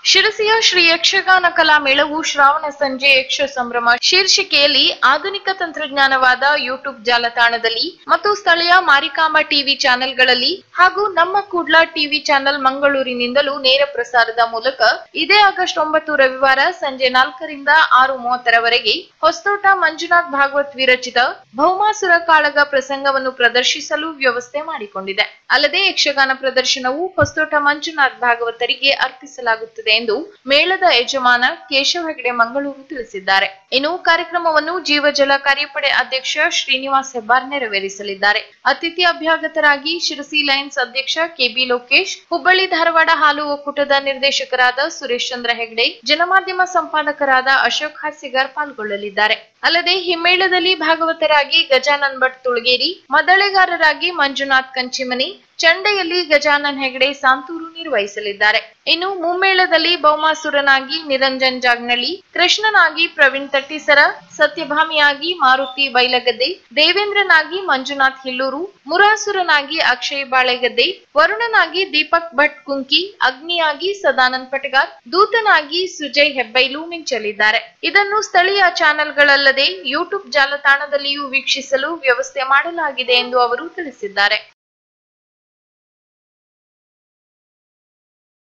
ಶಿರಸಿಯ ಶ್ರೀ ಯಕ್ಷಗಾನ ಕಲಾ ಮೇಳವು ಶ್ರಾವಣ ಸಂಜೆ ಯಕ್ಷ ಸಂಭ್ರಮ ಶೀರ್ಷಿಕೆಯಲ್ಲಿ ಆಧುನಿಕ ತಂತ್ರಜ್ಞಾನವಾದ ಯೂಟ್ಯೂಬ್ ಜಾಲತಾಣದಲ್ಲಿ ಮತ್ತು ಸ್ಥಳೀಯ ಮಾರಿಕಾಂಬ ಟಿವಿ ಚಾನೆಲ್ಗಳಲ್ಲಿ ಹಾಗೂ ನಮ್ಮ ಕೂಡ್ಲಾ ಟಿವಿ ಚಾನೆಲ್ ಮಂಗಳೂರಿನಿಂದಲೂ ನೇರ ಪ್ರಸಾರದ ಮೂಲಕ ಇದೇ ಆಗಸ್ಟ್ ಒಂಬತ್ತು ರವಿವಾರ ಸಂಜೆ ನಾಲ್ಕರಿಂದ ಆರು ಮೂವತ್ತರವರೆಗೆ ಹೊಸತೋಟ ಮಂಜುನಾಥ್ ಭಾಗವತ್ ವಿರಚಿತ ಭೌಮಾಸುರ ಕಾಳಗ ಪ್ರಸಂಗವನ್ನು ಪ್ರದರ್ಶಿಸಲು ವ್ಯವಸ್ಥೆ ಮಾಡಿಕೊಂಡಿದೆ ಅಲ್ಲದೆ ಯಕ್ಷಗಾನ ಪ್ರದರ್ಶನವು ಹೊಸತೋಟ ಮಂಜುನಾಥ್ ಭಾಗವತರಿಗೆ ಅರ್ಪಿಸಲಾಗುತ್ತದೆ ಎಂದು ಮೇಳದ ಯಜಮಾನ ಕೇಶವ ಹೆಗಡೆ ಮಂಗಳೂರು ತಿಳಿಸಿದ್ದಾರೆ ಇನ್ನು ಕಾರ್ಯಕ್ರಮವನ್ನು ಜೀವಜಲ ಕಾರ್ಯಪಡೆ ಅಧ್ಯಕ್ಷ ಶ್ರೀನಿವಾಸ್ ಹೆಬ್ಬಾರ್ ನೆರವೇರಿಸಲಿದ್ದಾರೆ ಅತಿಥಿ ಅಭ್ಯಾಗತರಾಗಿ ಶಿರಸಿ ಲಯನ್ಸ್ ಅಧ್ಯಕ್ಷ ಕೆಬಿ ಲೋಕೇಶ್ ಹುಬ್ಬಳ್ಳಿ ಧಾರವಾಡ ಹಾಲು ಒಕ್ಕೂಟದ ನಿರ್ದೇಶಕರಾದ ಸುರೇಶ್ ಚಂದ್ರ ಹೆಗ್ಡೆ ಜನಮಾಧ್ಯಮ ಸಂಪಾದಕರಾದ ಅಶೋಕ್ ಹಾಸಿಗಾರ್ ಪಾಲ್ಗೊಳ್ಳಲಿದ್ದಾರೆ ಅಲ್ಲದೆ ಹಿಮ್ಮೇಳದಲ್ಲಿ ಭಾಗವತರಾಗಿ ಗಜಾನನ್ ಭಟ್ ತುಳಗೇರಿ ಮದಳೆಗಾರರಾಗಿ ಮಂಜುನಾಥ್ ಕಂಚಿಮನಿ ಚಂಡೆಯಲ್ಲಿ ಗಜಾನನ್ ಹೆಗಡೆ ಸಾಂತೂರು ನಿರ್ವಹಿಸಲಿದ್ದಾರೆ ಇನ್ನು ಮುಮ್ಮೇಳದಲ್ಲಿ ಭೌಮಾಸುರನಾಗಿ ನಿರಂಜನ್ ಜಾಗ್ನಳ್ಳಿ ಕೃಷ್ಣನಾಗಿ ಪ್ರವೀಣ್ ತಟ್ಟಿಸರ ಸತ್ಯಭಾಮಿಯಾಗಿ ಮಾರುತಿ ಬೈಲಗದ್ದೆ ದೇವೇಂದ್ರನಾಗಿ ಮಂಜುನಾಥ್ ಹಿಲ್ಲೂರು ಮುರಾಸುರನಾಗಿ ಅಕ್ಷಯ್ ಬಾಳೆಗದ್ದೆ ವರುಣನಾಗಿ ದೀಪಕ್ ಭಟ್ ಕುಂಕಿ ಅಗ್ನಿಯಾಗಿ ಸದಾನಂದ್ ಪಟಗಾರ್ ದೂತನಾಗಿ ಸುಜಯ್ ಹೆಬ್ಬೈಲು ಮಿಂಚಲಿದ್ದಾರೆ ಇದನ್ನು ಸ್ಥಳೀಯ ಚಾನೆಲ್ಗಳಲ್ಲದೆ ಯೂಟ್ಯೂಬ್ ಜಾಲತಾಣದಲ್ಲಿಯೂ ವೀಕ್ಷಿಸಲು ವ್ಯವಸ್ಥೆ ಮಾಡಲಾಗಿದೆ ಎಂದು ಅವರು ತಿಳಿಸಿದ್ದಾರೆ